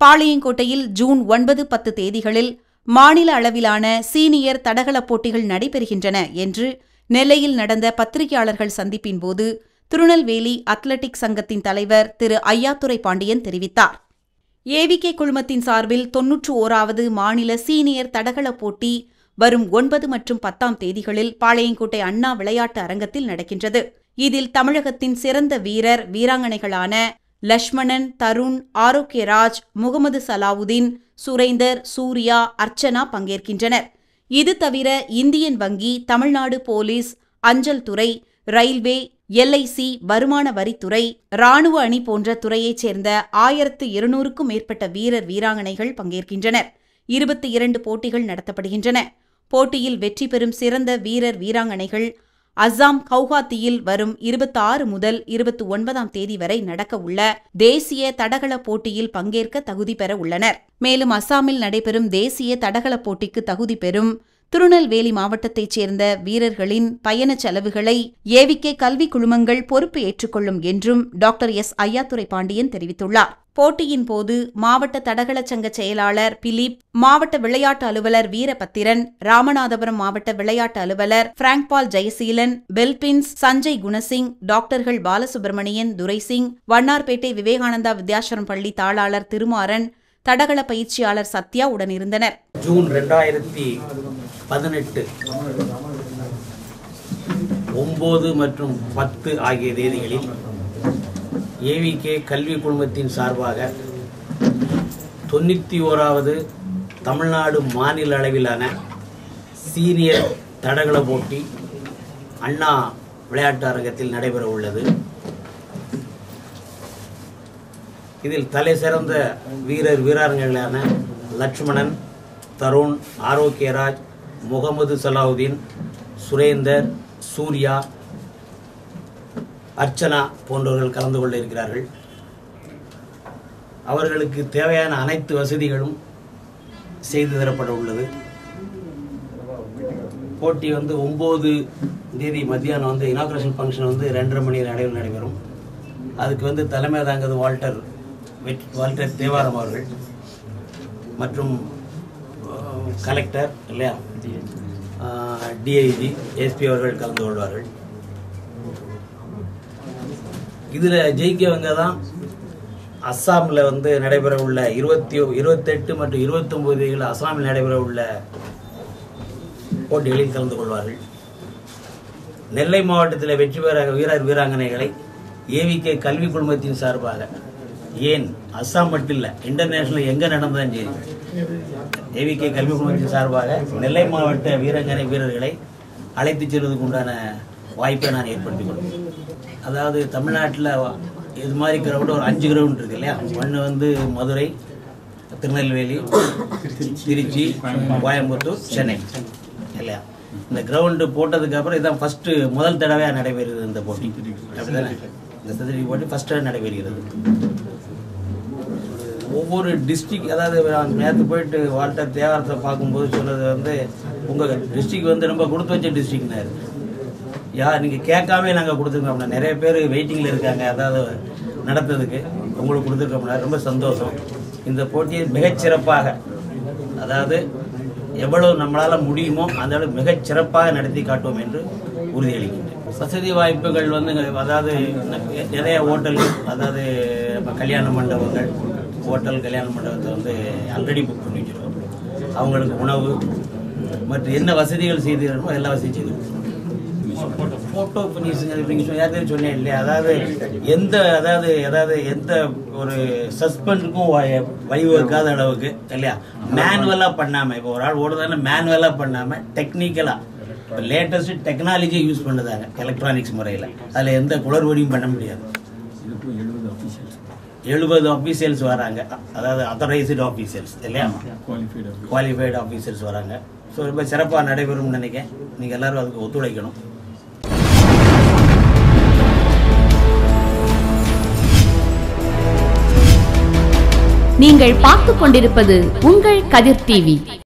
பாளையங்கோட்டையில் ஜூன் ஒன்பது பத்து தேதிகளில் மாநில அளவிலான சீனியர் தடகளப் போட்டிகள் நடைபெறுகின்றன என்று நெல்லையில் நடந்த பத்திரிகையாளர்கள் சந்திப்பின்போது திருநெல்வேலி அத்லெட்டிக் சங்கத்தின் தலைவர் திரு ஐயாத்துரை பாண்டியன் தெரிவித்தார் ஏவிகே குழுமத்தின் சார்பில் தொன்னூற்று ஓராவது மாநில சீனியர் தடகளப் போட்டி வரும் ஒன்பது மற்றும் பத்தாம் தேதிகளில் பாளையங்கோட்டை அண்ணா விளையாட்டு அரங்கத்தில் நடக்கின்றது இதில் தமிழகத்தின் சிறந்த வீரர் வீராங்கனைகளான லக்ஷ்மணன் தருண் ஆரோக்கியராஜ் முகமது சலாவுதீன் சுரேந்தர் சூர்யா அர்ச்சனா பங்கேற்கின்றனர் இது தவிர இந்தியன் வங்கி தமிழ்நாடு போலீஸ் அஞ்சல் துறை ரயில்வே எல்ஐசி வருமான வரித்துறை ராணுவ அணி போன்ற துறையைச் சேர்ந்த ஆயிரத்து இருநூறுக்கும் மேற்பட்ட வீரர் வீராங்கனைகள் பங்கேற்கின்றனர் இருபத்தி இரண்டு போட்டிகள் நடத்தப்படுகின்றன போட்டியில் வெற்றி பெறும் சிறந்த வீரர் வீராங்கனைகள் அஸ்ஸாம் கவுஹாத்தியில் வரும் இருபத்தி ஆறு முதல் இருபத்தி ஒன்பதாம் தேதி வரை நடக்கவுள்ள தேசிய தடகள போட்டியில் பங்கேற்க தகுதி பெற உள்ளனர் மேலும் அஸ்ஸாமில் நடைபெறும் தேசிய தடகள போட்டிக்கு தகுதி பெறும் திருநெல்வேலி மாவட்டத்தைச் சேர்ந்த வீரர்களின் பயணச் செலவுகளை ஏவிகே கல்விக் குழுமங்கள் பொறுப்பு ஏற்றுக்கொள்ளும் என்றும் டாக்டர் எஸ் ஐயாத்துரை பாண்டியன் தெரிவித்துள்ளார் போட்டியின் போது மாவட்ட தடகள சங்க செயலாளர் பிலிப் மாவட்ட விளையாட்டு அலுவலர் வீரபத்திரன் ராமநாதபுரம் மாவட்ட விளையாட்டு அலுவலர் பிராங்க்பால் ஜெயசீலன் பெல்பின்ஸ் சஞ்சய் குணசிங் டாக்டர்கள் பாலசுப்ரமணியன் துரைசிங் வண்ணார்பேட்டை விவேகானந்தா வித்யாசரம் பள்ளி தாளாளர் திருமாறன் தடகள பயிற்சியாளர் சத்யா உடனிருந்தனர் ஜூன் ரெண்டாயிரத்தி பதினெட்டு ஒம்பது மற்றும் பத்து ஆகிய தேதிகளில் ஏவிகே கல்வி குழுமத்தின் சார்பாக தொண்ணூற்றி ஓராவது தமிழ்நாடு மாநில அளவிலான சீனியர் தடகள போட்டி அண்ணா விளையாட்டு அரங்கத்தில் நடைபெற உள்ளது இதில் தலை சிறந்த வீரர் வீராங்கனைகளான லட்சுமணன் தருண் ஆரோக்கியராஜ் முகமது சலாவுதீன் சுரேந்தர் சூர்யா அர்ச்சனா போன்றவர்கள் கலந்து கொள்ள இருக்கிறார்கள் அவர்களுக்கு தேவையான அனைத்து வசதிகளும் செய்து தரப்பட உள்ளது போட்டி வந்து ஒம்பது தேதி மத்தியானம் வந்து இனாக்ரேஷன் ஃபங்க்ஷன் வந்து ரெண்டரை மணி நடைவில் நடைபெறும் அதுக்கு வந்து தலைமை தாங்கிறது வால்டர் வெட் வால்டர் தேவாரம் அவர்கள் மற்றும் அஹ், கலெக்டர் இல்லையா டிஐஜி எஸ்பி அவர்கள் கலந்து கொள்வார்கள் இதில் ஜெயிக்கவங்க தான் அஸ்ஸாமில் வந்து நடைபெற உள்ள இருபத்தி இருபத்தெட்டு மற்றும் இருபத்தொம்போது தேதியில் அஸ்ஸாமில் நடைபெற உள்ள போட்டிகளில் கலந்து கொள்வார்கள் நெல்லை மாவட்டத்தில் வெற்றி பெற வீரர் வீராங்கனைகளை ஏவிகே கல்வி குழுமத்தின் சார்பாக ஏன் அஸ்ஸாம் மட்டும் இல்லை இன்டர்நேஷனல் எங்கே நடந்தாலும் சரி ஏவிகே கல்வி குழுமத்தின் சார்பாக நெல்லை மாவட்ட வீராங்கனை வீரர்களை அழைத்துச் செல்வதற்கு உண்டான வாய்ப்பை நான் ஏற்படுத்திக் கொள்வேன் அதாவது தமிழ்நாட்டில் இது மாதிரி கிரவுண்டு ஒரு அஞ்சு கிரவுண்ட் இருக்கு இல்லையா ஒன்று வந்து மதுரை திருநெல்வேலி திருச்சி கோயம்புத்தூர் சென்னை இல்லையா இந்த கிரவுண்டு போட்டதுக்கு அப்புறம் இதான் ஃபர்ஸ்ட் முதல் தடவையாக நடைபெறுகிறது இந்த போட்டி அப்படிதானே இந்த சதுரடி போட்டி ஃபர்ஸ்ட் நடைபெறுகிறது ஒவ்வொரு டிஸ்ட்ரிக்ட் அதாவது நேற்று போயிட்டு வால்டர் தேவாரத்தை பார்க்கும்போது சொன்னது வந்து உங்கள் டிஸ்ட்ரிக்ட் வந்து ரொம்ப கொடுத்து வச்ச டிஸ்ட்ரிக்ட்னாரு யார் நீங்கள் கேட்காம நாங்கள் கொடுத்துருக்கோம்னா நிறைய பேர் வெயிட்டிங்கில் இருக்காங்க அதாவது நடத்துறதுக்கு உங்களுக்கு கொடுத்துருக்கோம்னா ரொம்ப சந்தோஷம் இந்த போட்டியை மிகச்சிறப்பாக அதாவது எவ்வளவு நம்மளால் முடியுமோ அந்த அளவு மிகச்சிறப்பாக நடத்தி காட்டுவோம் என்று உறுதியளிக்கின்றேன் வசதி வாய்ப்புகள் வந்து இங்க அதாவது நிறைய ஹோட்டல்கள் அதாவது நம்ம கல்யாண மண்டபங்கள் ஹோட்டல் கல்யாண மண்டபத்தை வந்து ஆல்ரெடி புக் பண்ணி வச்சிருக்கோம் அவங்களுக்கு உணவு மற்றும் என்ன வசதிகள் செய்து தரணுமோ எல்லா வசதியும் செய்து கொடுக்கணும். ஃபோட்டோ ஃபினிஷிங் நீங்கள் சொன்ன யாருமே சொன்னேன் இல்லையா அதாவது எந்த அதாவது அதாவது எந்த ஒரு சஸ்பெண்டுக்கும் வழிவகுக்காத அளவுக்கு இல்லையா மேனுவலாக பண்ணாமல் இப்போ ஒரு ஆள் ஓடுதானே மேனுவலாக பண்ணாமல் டெக்னிக்கலாக இப்போ லேட்டஸ்ட் டெக்னாலஜியை யூஸ் பண்ணுதாங்க எலக்ட்ரானிக்ஸ் முறையில் அதில் எந்த குளறுபடியும் பண்ண முடியாது எழுபது ஆஃபீஷியல்ஸ் வராங்க அதாவது அத்தரைஸ்டு ஆஃபீஷியல்ஸ் இல்லையா குவாலிஃபைடு ஆஃபீஸர்ஸ் வராங்க ஸோ ரொம்ப சிறப்பாக நடைபெறும்னு நினைக்கிறேன் நீங்கள் எல்லாரும் அதுக்கு ஒத்துழைக்கணும் நீங்கள் பார்த்துக் கொண்டிருப்பது உங்கள் கதிர் டிவி